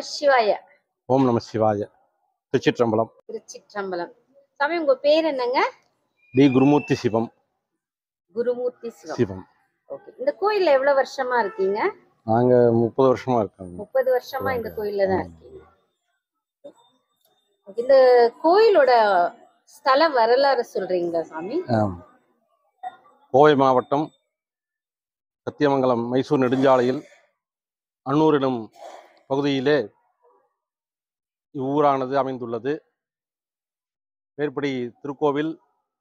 சிவாய ஓம் நம சிவாய திருச்சிற்றம்பலம் திருச்சிற்றம்பலம் சாமி உங்க பேர் என்னங்க டி குருமூர்த்தி சிவம் குருமூர்த்தி சிவம் சிவம் ஓகே இந்த கோயில்ல எவ்வளவு வருஷமா இருக்கீங்க நாங்க முப்பது வருஷமா இருக்கோங்க முப்பது வருஷமா இந்த கோயில்ல தான் இருக்கீங்க இந்த கோயிலோட ஸ்தல வரலாறு சொல்றீங்களா சாமி ஆம். கோவை மாவட்டம் சத்தியமங்கலம் மைசூர் நெடுஞ்சாலையில் அன்னூர் எனும் பகுதியிலே இவ்வூரானது அமைந்துள்ளது மேற்படி திருக்கோவில்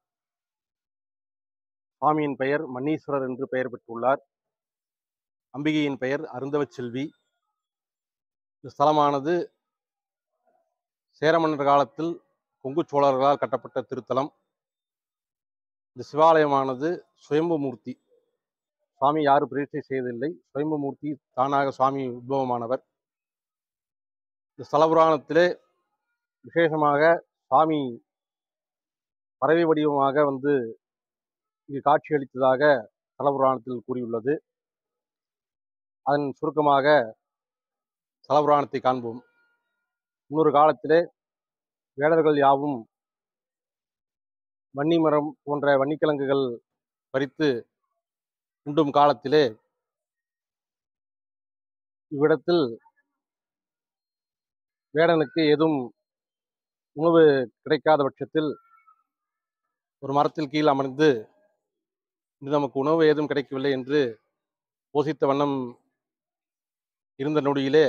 சுவாமியின் பெயர் மன்னீஸ்வரர் என்று பெயர் பெற்றுள்ளார் அம்பிகையின் பெயர் அருந்தவச் செல்வி இந்த ஸ்தலமானது சேரமன்னர் காலத்தில் கொங்கு சோழர்களால் கட்டப்பட்ட திருத்தலம் இந்த சிவாலயமானது சுயம்பு மூர்த்தி சுவாமி யாரும் பிரதிஷ்டை செய்ததில்லை சுயம்பு மூர்த்தி தானாக சுவாமி உத்பவமானவர் இந்த ஸ்தல புராணத்திலே விசேஷமாக சுவாமி பறவை வடிவமாக வந்து இங்கு காட்சியளித்ததாக ஸ்தல புராணத்தில் கூறியுள்ளது அதன் சுருக்கமாக ஸ்தல புராணத்தை காண்போம் முன்னொரு காலத்திலே வேடர்கள் யாவும் வன்னி மரம் போன்ற வன்னிக்கிழங்குகள் பறித்து உண்டும் காலத்திலே இவ்விடத்தில் வேடனுக்கு எதுவும் உணவு கிடைக்காத பட்சத்தில் ஒரு மரத்தில் கீழ் அமர்ந்து இன்று நமக்கு உணவு ஏதும் கிடைக்கவில்லை என்று யோசித்த வண்ணம் இருந்த நொடியிலே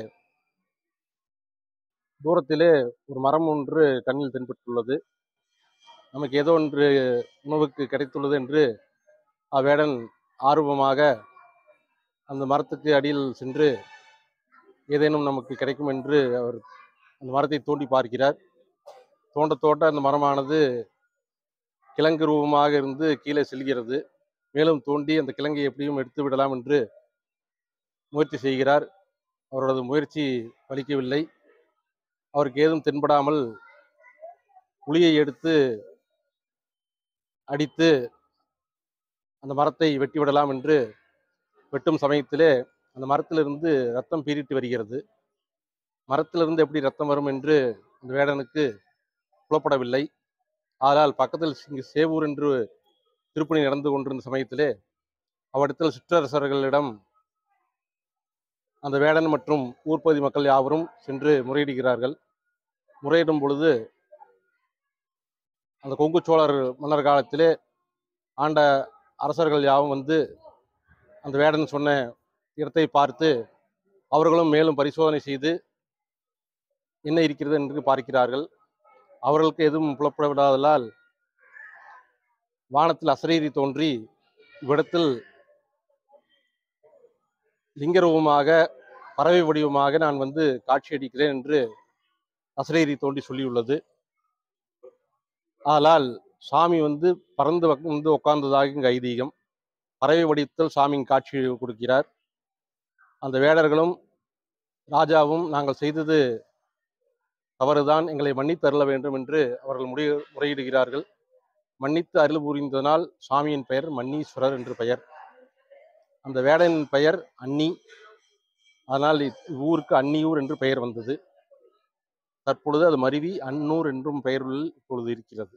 தூரத்திலே ஒரு மரம் ஒன்று கண்ணில் தென்பட்டுள்ளது நமக்கு ஏதோ ஒன்று உணவுக்கு கிடைத்துள்ளது என்று அவ்வேடன் ஆர்வமாக அந்த மரத்துக்கு அடியில் சென்று ஏதேனும் நமக்கு கிடைக்கும் என்று அவர் அந்த மரத்தை தோண்டி பார்க்கிறார் தோண்ட தோண்ட அந்த மரமானது கிழங்கு ரூபமாக இருந்து கீழே செல்கிறது மேலும் தோண்டி அந்த கிழங்கை எப்படியும் எடுத்து விடலாம் என்று முயற்சி செய்கிறார் அவரது முயற்சி பலிக்கவில்லை அவருக்கு ஏதும் தென்படாமல் புளியை எடுத்து அடித்து அந்த மரத்தை வெட்டிவிடலாம் என்று வெட்டும் சமயத்திலே அந்த மரத்திலிருந்து ரத்தம் பீறிட்டு வருகிறது மரத்திலிருந்து எப்படி ரத்தம் வரும் என்று அந்த வேடனுக்கு புலப்படவில்லை ஆனால் பக்கத்தில் இங்கு சேவூர் என்று திருப்பணி நடந்து கொண்டிருந்த சமயத்திலே அவ்விடத்தில் சிற்றரசர்களிடம் அந்த வேடன் மற்றும் ஊர்ப்பகுதி மக்கள் யாவரும் சென்று முறையிடுகிறார்கள் முறையிடும் பொழுது அந்த கொங்கு சோழர் மன்னர் காலத்திலே ஆண்ட அரசர்கள் யாவும் வந்து அந்த வேடன் சொன்ன இடத்தை பார்த்து அவர்களும் மேலும் பரிசோதனை செய்து என்ன இருக்கிறது என்று பார்க்கிறார்கள் அவர்களுக்கு எதுவும் புலப்பட விடாததால் வானத்தில் அசரீரி தோன்றி இவ்விடத்தில் லிங்க ரூபமாக பறவை வடிவமாக நான் வந்து காட்சியளிக்கிறேன் என்று அசரீரி தோன்றி சொல்லியுள்ளது ஆனால் சாமி வந்து பறந்து வந்து உட்கார்ந்ததாக இங்கு ஐதீகம் பறவை வடிவத்தில் சாமியின் காட்சி கொடுக்கிறார் அந்த வேடர்களும் ராஜாவும் நாங்கள் செய்தது தவறுதான் எங்களை மன்னித்து அருள வேண்டும் என்று அவர்கள் முறை முறையிடுகிறார்கள் மன்னித்து அருள் புரிந்ததனால் சாமியின் பெயர் மன்னீஸ்வரர் என்று பெயர் அந்த வேடனின் பெயர் அன்னி அதனால் இவ்வூருக்கு அன்னியூர் என்று பெயர் வந்தது தற்பொழுது அது மருவி அன்னூர் என்றும் பெயரில் இப்பொழுது இருக்கிறது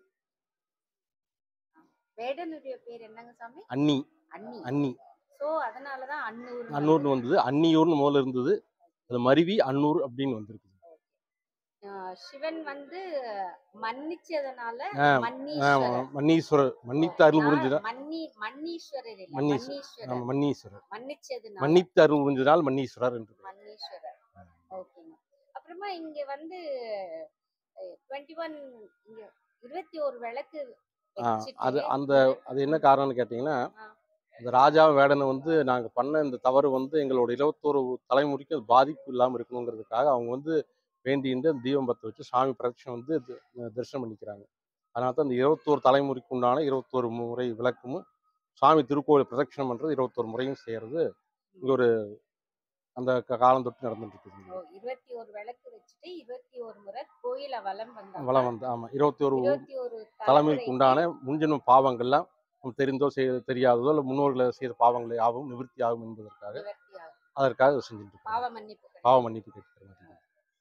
வேடனுடைய பேர் என்னங்க சாமி அன்னி அன்னி அன்னி சோ அதனாலதான் அன்னூர் அன்னூர்னு வந்தது அன்னியூர்னு முதல்ல இருந்தது அது மருவி அன்னூர் அப்படின்னு வந்திருக்குது சிவன் வந்து மன்னிச்சதுனால ஆ, ஆமா, மன்னீஸ்வரர் மன்னீஸ்வரர் மன்னித்து அருள் புரிஞ்சதா ஆ, மன்னி மன்னீஸ்வரர் இல்ல மன்னீஸ்வரர். மன்னீஸ்வரர் ஆமா, மன்னீஸ்வரர் மன்னிச்சதுனால மன்னித்து அருள் புரிஞ்சதால் மன்னீஸ்வரர் என்று பெயர். மன்னீஸ்வரர் ஓகேங்க அப்புறமா இங்க வந்து டுவெண்ட்டி ஒன் இங்க இருபத்தி ஒரு விளக்கு ஆ, வச்சுட்டு அது அந்த அது என்ன காரணம்னு கேட்டிங்கன்னா ஆ. இந்த ராஜா வேடனை வந்து நாங்கள் பண்ண இந்த தவறு வந்து எங்களோட இருபத்தோரு தலைமுறைக்கு அது பாதிப்பு இல்லாமல் இருக்கணுங்கிறதுக்காக அவங்க வந்து வேண்டிட்டு அந்த தீபம் பற்ற வச்சு சாமி பிரதட்சணம் வந்து தி- தரிசனம் பண்ணிக்கிறாங்க அதனால தான் இந்த இருபத்தோரு தலைமுறைக்கு உண்டான இருபத்தோரு முறை விளக்கமும் சாமி திருக்கோவில் பிரதட்சணம் பண்ணுறது இருபத்தோரு முறையும் செய்கிறது இங்கே ஒரு அந்த க- காலம் தொட்டு நடந்துட்டு இருக்குது இருபத்தி ஒரு விளக்கு வச்சுட்டு இருபத்தி ஒரு முறை கோயில வலம் வந்தாங்க வளம் வந்து ஆமாம் இருபத்தி ஒரு இருபத்தி ஒரு தலைமுறைக்கு உண்டான முன்ஜென்ம பாவங்கள்லாம் நமக்கு தெரிந்தோ செய்ய தெரியாததோ இல்லை முன்னோர்களை செய்த பாவங்களை யாவும் நிவர்த்தி ஆகும் என்பதற்காக நிவர்த்தி ஆகும் அதற்காக செஞ்சுட்டு இருக்கோம் பாவ மன்னிப்பு பாவ கிடைக்கும். மன்னிப்பு கேட்கிற மாதிரி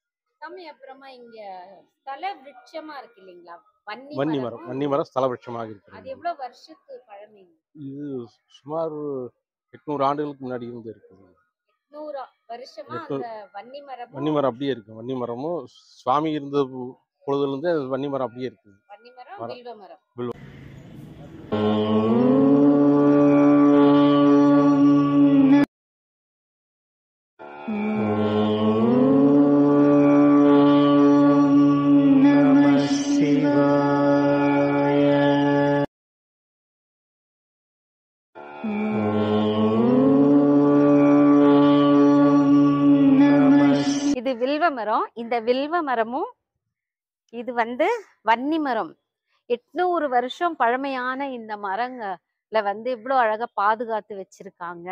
சாமி அப்புறமா இங்க ஸ்தல விருட்சமா இருக்கு இல்லைங்களா வன்னி வன்னி மரம் மரம் வன்னி மரம் ஸ்தல விருட்சமாக அது இருக்கிறது எவ்வளவு வருஷத்து பழமை இது சுமார் எட்நூறு ஆண்டுகளுக்கு முன்னாடி இருந்து இருக்குது நூறு வருஷமா எட்நூறு- அந்த வன்னி மரம் வன்னி மரம் அப்படியே இருக்கு வன்னி மரமும் சுவாமி இருந்த பொ- பொழுதுலேருந்து அது வன்னி மரம் அப்படியே இருக்குது வன்னி மரம் மரம். வில்வ மரம் இது வில்வ மரம் இந்த வில்வ மரமும் இது வந்து வன்னி மரம் எட்நூறு வருஷம் பழமையான இந்த மரங்கல வந்து இவ்வளவு அழகா பாதுகாத்து வச்சிருக்காங்க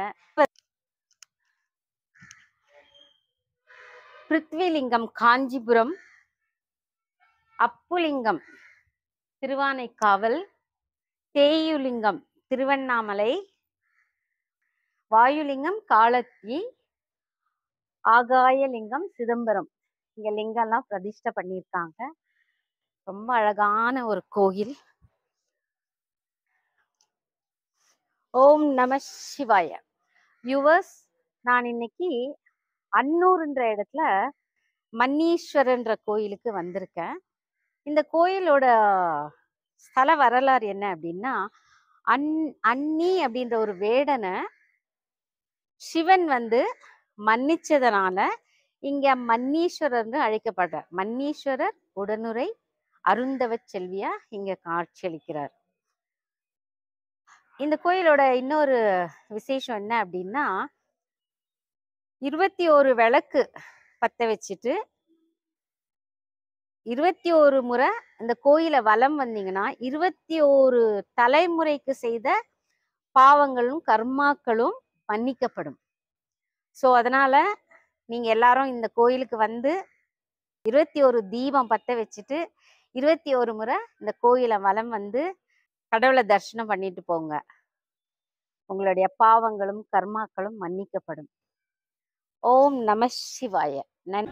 பிருத்விலிங்கம் காஞ்சிபுரம் அப்புலிங்கம் திருவானைக்காவல் தேயுலிங்கம் திருவண்ணாமலை வாயுலிங்கம் காலத்தி ஆகாயலிங்கம் சிதம்பரம் இங்க லிங்கம்லாம் பிரதிஷ்டை பண்ணியிருக்காங்க ரொம்ப அழகான ஒரு கோயில் ஓம் நம சிவாய வியூவர்ஸ் நான் இன்னைக்கு அன்னூர்ன்ற இடத்துல மன்னீஸ்வரன்ற கோயிலுக்கு வந்திருக்கேன் இந்த கோயிலோட ஸ்தல வரலாறு என்ன அப்படின்னா அன் அன்னி அப்படின்ற ஒரு வேடனை சிவன் வந்து மன்னிச்சதனால இங்க மன்னீஸ்வரர்னு அழைக்கப்படுறார் மன்னீஸ்வரர் உடனுரை அருந்தவ செல்வியா இங்க காட்சியளிக்கிறார் இந்த கோயிலோட இன்னொரு விசேஷம் என்ன அப்படின்னா இருபத்தி ஒரு விளக்கு பத்த வச்சுட்டு இருபத்தி ஒரு முறை இந்த கோயிலை வலம் வந்தீங்கன்னா இருபத்தி ஒரு தலைமுறைக்கு செய்த பாவங்களும் கர்மாக்களும் மன்னிக்கப்படும் ஸோ அதனால நீங்க எல்லாரும் இந்த கோயிலுக்கு வந்து இருபத்தி ஒரு தீபம் பத்த வச்சுட்டு இருபத்தி ஒரு முறை இந்த கோயிலை வலம் வந்து கடவுளை தரிசனம் பண்ணிட்டு போங்க உங்களுடைய பாவங்களும் கர்மாக்களும் மன்னிக்கப்படும் ஓம் நம சிவாய நன்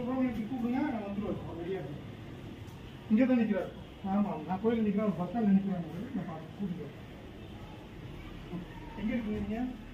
சுப்பிரமணியத்துக்கு கூப்பிடுங்க நான் வந்துடுவேன் அவர் ரெடியாக இருக்கேன் இங்கே தான் நிற்கிறார் ஆமாம் நான் கோயில் நிற்கிறேன் பஸ் ஸ்டாண்டில் நிற்கிறேன் நான் பார்த்து கூப்பிட்டு எங்கே இருக்கீங்க நீங்கள்